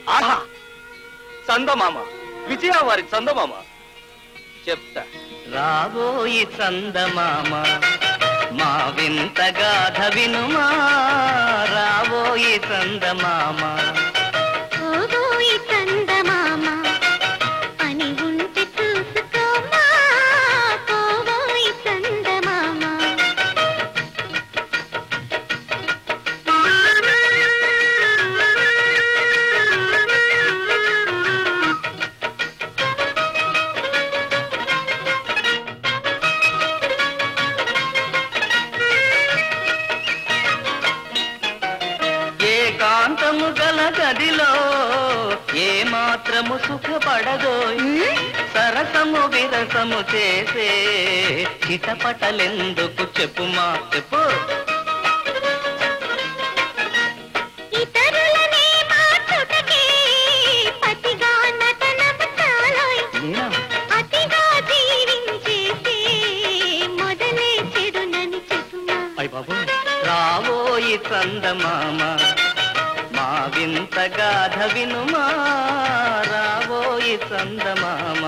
ఆహా చందమామ విజయ వారి చందమామ చెప్తా రాబోయి చందమామ మా వింత గాథ వినుమా రాబోయి చందమామ ఓగోయి చందమామ పని ఉంటే చూసుకోమా పోవోయి చందమామ ఏకాంతము గల గదిలో ఏ మాత్రము సుఖపడదో సరసము విరసము చేసే చిటపటలెందుకు చెప్పుమా చెప్పు ఇతరులనే మార్చుటకే పతిగా నటనము చాలోయ్ మీనా అతిగా జీవించేసే మొదలే చెడునని చెప్పుమా అయ్య బాబు రాబోయి చందమామ మా వింత గాథ వినుమా రాబోయి చందమామ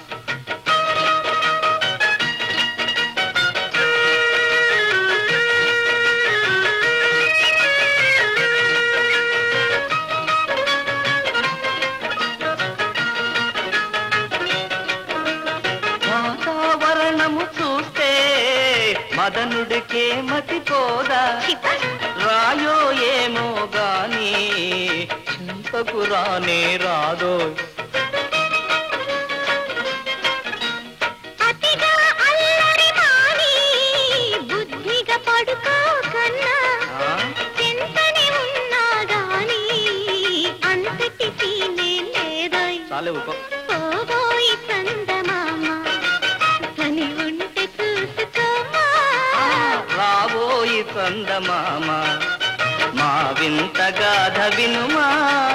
వాతావరణము చూస్తే మదనుడికే మతిపోదా రాయో ఏమో గాని చింతకు రానే రాదో అతిగా అల్లరి మాని బుద్ధిగా పడుకో కన్నా ఆ? చెంతని ఉన్నా గాని అంతటికి లేదోయ్ చాలే ఊకో పోబోయి చందమామ పని ఉంటే చూసుకోమా రాబోయి చందమామ మా వింత గాథ వినుమా